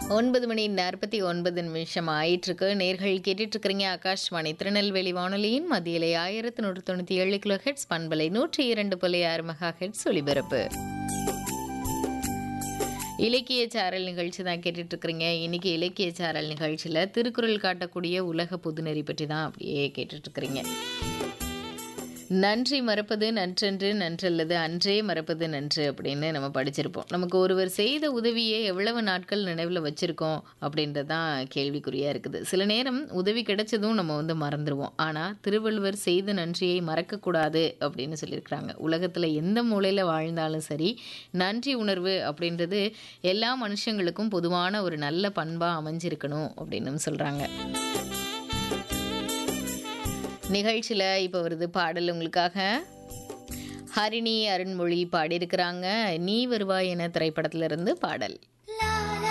ஒன்பது மணி நாற்பத்தி ஒன்பது நிமிஷம் ஆயிட்டிருக்கு நேர்கள் கேட்டுட்டு இருக்கிறீங்க ஆகாஷ்வாணி திருநெல்வேலி வானொலியின் மத்தியிலே ஆயிரத்தி நூற்றி தொண்ணூற்றி ஏழு கிலோ ஹெட்ஸ் பண்பலை நூற்றி இரண்டு புள்ளி ஆறு மெகா ஹெட்ஸ் ஒலிபரப்பு இலக்கிய சாரல் நிகழ்ச்சி தான் கேட்டுட்டு இருக்கிறீங்க இன்னைக்கு இலக்கிய சாரல் நிகழ்ச்சியில் திருக்குறள் காட்டக்கூடிய உலக பொதுநெறி பற்றி தான் அப்படியே கேட்டுட்டு இருக்கிறீங்க நன்றி மறப்பது நன்றென்று நன்றல்லது அன்றே மறப்பது நன்று அப்படின்னு நம்ம படிச்சிருப்போம் நமக்கு ஒருவர் செய்த உதவியை எவ்வளவு நாட்கள் நினைவில் வச்சுருக்கோம் அப்படின்றது தான் கேள்விக்குறியாக இருக்குது சில நேரம் உதவி கிடைச்சதும் நம்ம வந்து மறந்துடுவோம் ஆனால் திருவள்ளுவர் செய்த நன்றியை மறக்கக்கூடாது அப்படின்னு சொல்லியிருக்கிறாங்க உலகத்தில் எந்த மூலையில் வாழ்ந்தாலும் சரி நன்றி உணர்வு அப்படின்றது எல்லா மனுஷங்களுக்கும் பொதுவான ஒரு நல்ல பண்பாக அமைஞ்சிருக்கணும் அப்படின்னு சொல்கிறாங்க நிகழ்ச்சியில் இப்போ வருது பாடல் உங்களுக்காக ஹரிணி அருண்மொழி பாடியிருக்கிறாங்க நீ வருவாய் என திரைப்படத்திலிருந்து பாடல்